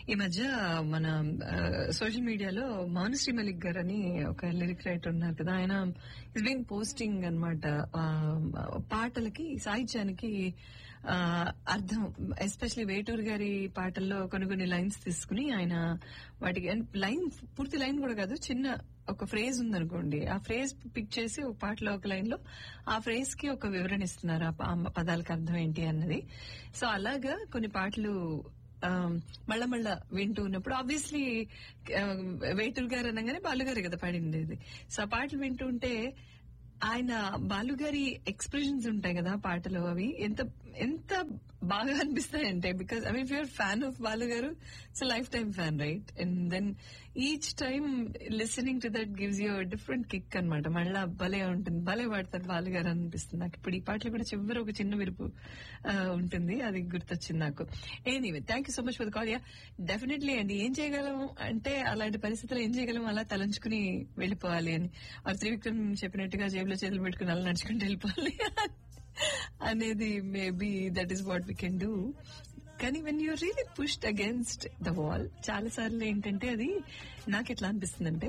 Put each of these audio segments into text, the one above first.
ఈ మధ్య మన సోషల్ మీడియాలో మానుశ్రీ మలిక్ గారు అని ఒక లిరిక్ రైటర్ ఉన్నారు కదా ఆయన ఇస్ బీన్ పోస్టింగ్ అనమాట పాటలకి సాహిత్యానికి ఆ, అర్థం ఎస్పెషలీ వేటూరు గారి పాటల్లో కొన్ని కొన్ని లైన్స్ తీసుకుని ఆయన వాటికి లైన్ పూర్తి లైన్ కూడా కాదు చిన్న ఒక ఫ్రేజ్ ఉందనుకోండి ఆ ఫ్రేజ్ పిక్ చేసి ఒక పాటలో ఒక లైన్ లో ఆ ఫ్రేజ్ కి ఒక వివరణ ఇస్తున్నారు ఆ ప- ఆ పదాలకు అర్థం ఏంటి అన్నది సో అలాగా కొన్ని పాటలు మళ్ళా మళ్ళా వింటూ ఉన్నప్పుడు ఆబ్వియస్లీ వేటూరు గారు అనగానే బాలుగారు కదా పాడిండేది సో ఆ పాటలు వింటూ ఉంటే ఆయన బాలుగారి ఎక్స్ప్రెషన్స్ ఉంటాయి కదా ఆ పాటలో అవి ఎంత ఎంత బాగా అనిపిస్తాయంటే because I mean your fan of Balu garu it's lifetime fan right and then each time listening to that gives you different kick అనమాట మళ్ళా భలే ఉంటుంది భలే పాడతారు బాలు గారు అనిపిస్తుంది నాకు ఇప్పుడు ఈ పాటలు కూడా చివరి ఒక చిన్న విరుపు ఆ, ఉంటుంది అది గుర్తొచ్చింది నాకు anyway thank you so much for the call yeah definitely అండి ఏం చేయగలం అంటే అలాంటి పరిస్థితుల్లో ఏం చేయగలం అలా తలంచుకుని వెళ్ళిపోవాలి అని ఆ త్రివిక్రమ్ చెప్పినట్టుగా జేబులో చేతులు పెట్టుకుని అలా నడుచుకుంటూ వెళ్ళిపోవాలి అనేది maybe that is what we can do కానీ when you really pushed against the wall చాలా సార్లు ఏంటంటే అది నాకు ఎట్లా అనిపిస్తుందంటే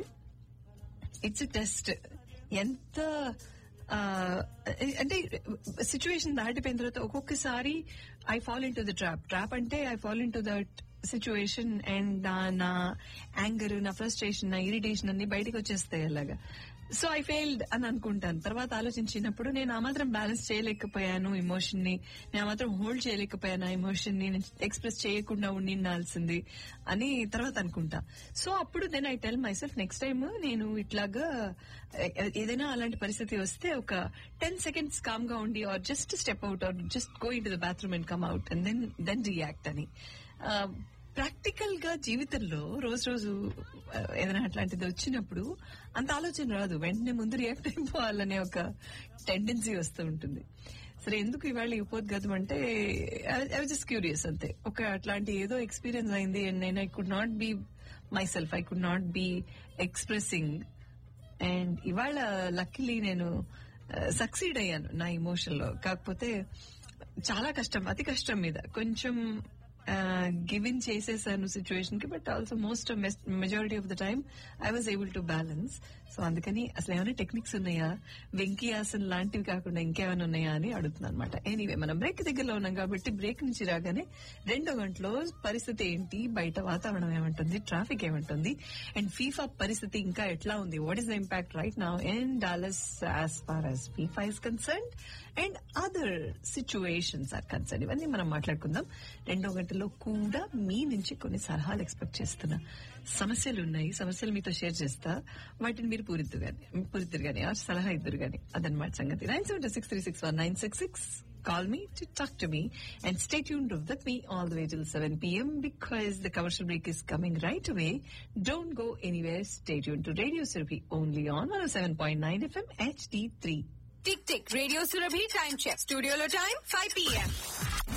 ఇట్స్ టెస్ట్ ఎంత ఆ, అంటే సిచ్యువేషన్ దాటిపోయిన తర్వాత ఒక్కొక్కసారి I fall into the trap trap అంటే I fall into that situation and నా యాంగర్ నా ఫ్రస్ట్రేషన్ నా ఇరిటేషన్ అన్ని బయటకు వచ్చేస్తాయి అలాగా సో ఐ ఫెయిల్డ్ అని అనుకుంటాను తర్వాత ఆలోచించినప్పుడు నేను ఆ మాత్రం బ్యాలెన్స్ చేయలేకపోయాను ఎమోషన్ ని నేను ఆ మాత్రం హోల్డ్ చేయలేకపోయాను ఆ ఎమోషన్ ని ఎక్స్ప్రెస్ చేయకుండా ఉండాల్సింది అని తర్వాత అనుకుంటా సో అప్పుడు then I tell myself next time నేను ఇట్లాగా ఏ- ఏదైనా అలాంటి పరిస్థితి వస్తే ఒక టెన్ సెకండ్స్ కామ్ గా ఉండి or just step out or just go into the bathroom and come out and then then react అని ప్రాక్టికల్ గా జీవితంలో రోజు రోజు ఆ, ఏదైనా అట్లాంటిది వచ్చినప్పుడు అంత ఆలోచన రాదు వెంటనే ముందు రియాక్ట్ అయిపోవాలనే ఒక టెండెన్సీ వస్తూ ఉంటుంది సరే ఎందుకు ఇవాళ ఇవ్వద్దు అంటే ఐ జస్ట్ క్యూరియస్ అంతే ఒక అట్లాంటి ఏదో ఎక్స్పీరియన్స్ అయింది and నేను I could not be myself I could not be expressing and ఇవాళ లక్కీలీ నేను సక్సీడ్ అయ్యాను నా ఎమోషన్ లో కాకపోతే చాలా కష్టం అతి కష్టం మీద కొంచెం గివిన్ చేసేసాను సిచ్యువేషన్ కి but also most majority of the time I was able to balance so అందుకని అసలు ఏమైనా టెక్నిక్స్ ఉన్నాయా వెంకీ ఆసన్ లాంటివి కాకుండా ఇంకేమైనా ఉన్నాయా అని అడుగుతున్నాను అనమాట ఎనీవే మనం బ్రేక్ దగ్గరలో ఉన్నాం కాబట్టి బ్రేక్ నుంచి రాగానే రెండో గంటలో పరిస్థితి ఏంటి బయట వాతావరణం ఏమంటుంది ట్రాఫిక్ ఏమంటుంది అండ్ ఫీఫా పరిస్థితి ఇంకా ఎట్లా ఉంది what is the impact right now in Dallas as far as FIFA is concern and other situations are concern ఇవన్నీ మనం మాట్లాడుకుందాం రెండో గంటలో కూడా మీ నుంచి కొన్ని సలహాలు ఎక్స్పెక్ట్ చేస్తున్నా సమస్యలు ఉన్నాయి సమస్యలు మీతో షేర్ చేస్తా వాటిని మీరు పూరిద్దు గాని పూరిద్దరు గాని ఆ సలహా ఇద్దరు గాని అదనమాట సంగతి nine seven six three six one nine six six Call me to talk to me and stay tuned with me all the way till 7 p.m. because the commercial break is coming right away. Don't go anywhere. Stay tuned to Radio Surabhi only on 107.9 FM HD3. Tick tick radio Surabhi time check స్టూడియోలో time five PM